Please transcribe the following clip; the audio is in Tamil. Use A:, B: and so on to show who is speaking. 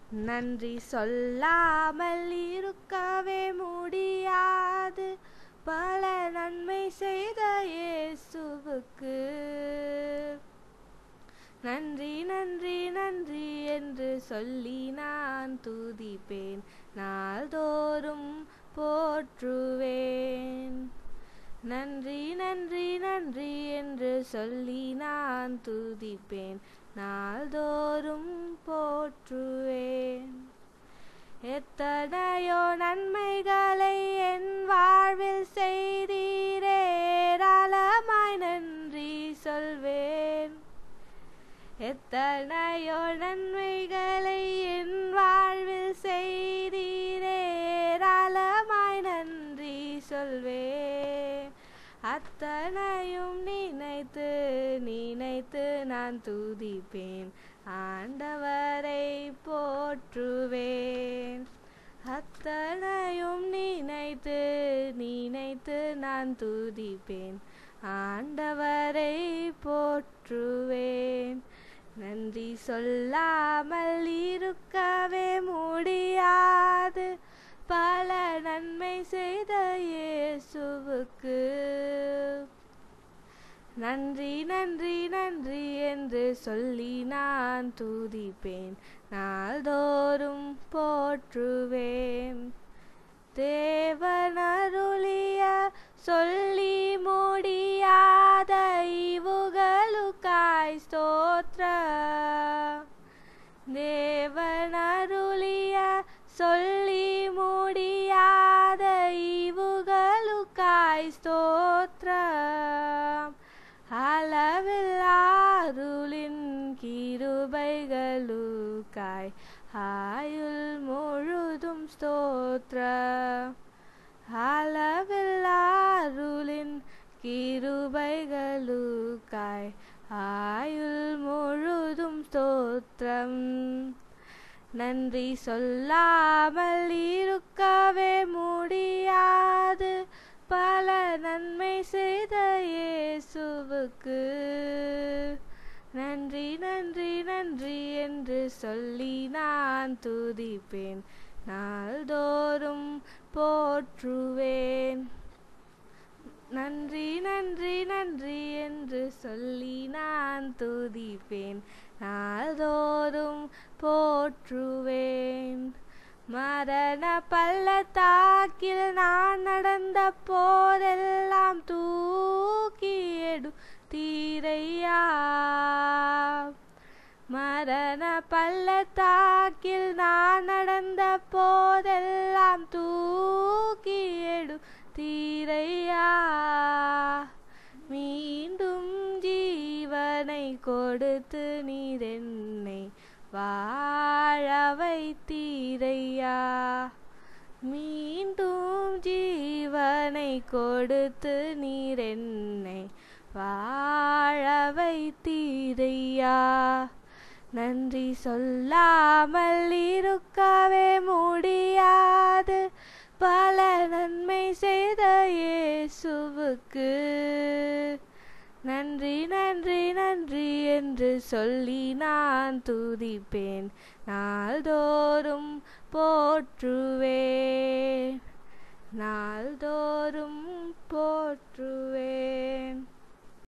A: நன்றி சொல்லாமல் இருக்கவே முடியாது பல நன்மை செய்த இயேசுவுக்கு நன்றி நன்றி நன்றி என்று சொல்லி நான் துதிப்பேன் நாள்தோறும் போற்றுவேன் நன்றி நன்றி நன்றி என்று சொல்லி நான் துதிப்பேன் நாள்தோறும் போற்றுவேன் எத்தனையோ நன்மைகளை என் வாழ்வில் செய்தீரே ஏராளமாய் நன்றி சொல்வேன் எத்தனையோ நன்மைகளை என் வாழ்வில் செய்தீரே ஏராளமாய் நன்றி சொல்வேன் அத்தனையும் நினைத்து நினைத்து நான் துதிப்பேன் ஆண்டவரை போற்றுவேன் அத்தனையும் நினைத்து நினைத்து நான் துதிப்பேன் ஆண்டவரை போற்றுவேன் நன்றி சொல்லாமல் இருக்கவே முடியாது பல நன்மை செய்த இயேசுவுக்கு நன்றி நன்றி நன்றி என்று சொல்லி நான் துதிப்பேன் நாள்தோறும் போற்றுவேன் தேவனருளிய சொல்லி முடியாத இவுகளுக்காய் ஸ்தோத்ர தேவனருளிய சொல்லி முடியாத இவுகளுக்காய் ஸ்தோத்ரம் அளவில்லாருளின் கிருபைகளுக்காய் ஆயுள் முழுதும் ஸ்தோத்ர அளவில்லாருளின் கிருபைகளுக்காய் ஆயுள் முழுதும் ஸ்தோத்திரம் நன்றி சொல்லாமல் இருக்கவே முடியாது பல நன்மை செய்த இயேசுவுக்கு நன்றி நன்றி நன்றி என்று சொல்லி நான் துதிப்பேன் நாள்தோறும் போற்றுவேன் நன்றி நன்றி நன்றி என்று சொல்லி நான் துதிப்பேன் நாள்தோறும் போற்றுவேன் மரண பள்ளத்தாக்கில் நான் நடந்த போதெல்லாம் தூக்கி எடு தீரையா மரண பள்ளத்தாக்கில் நான் நடந்த போதெல்லாம் தூக்கி எடு தீரையா மீண்டும் ஜீவனை கொடுத்து நீர் என்னை வாழ வைத்தீரையா மீண்டும் ஜீவனை கொடுத்து நீர் என்னை வாழ வைத்தீரையா நன்றி சொல்லாமல் இருக்கவே முடியாது பல நன்மை செய்த இயேசுவுக்கு நன்றி நன்றி நன்றி என்று சொல்லி நான் துதிப்பேன் நாள்தோறும் போற்றுவேன் நாள்தோறும் போற்றுவேன்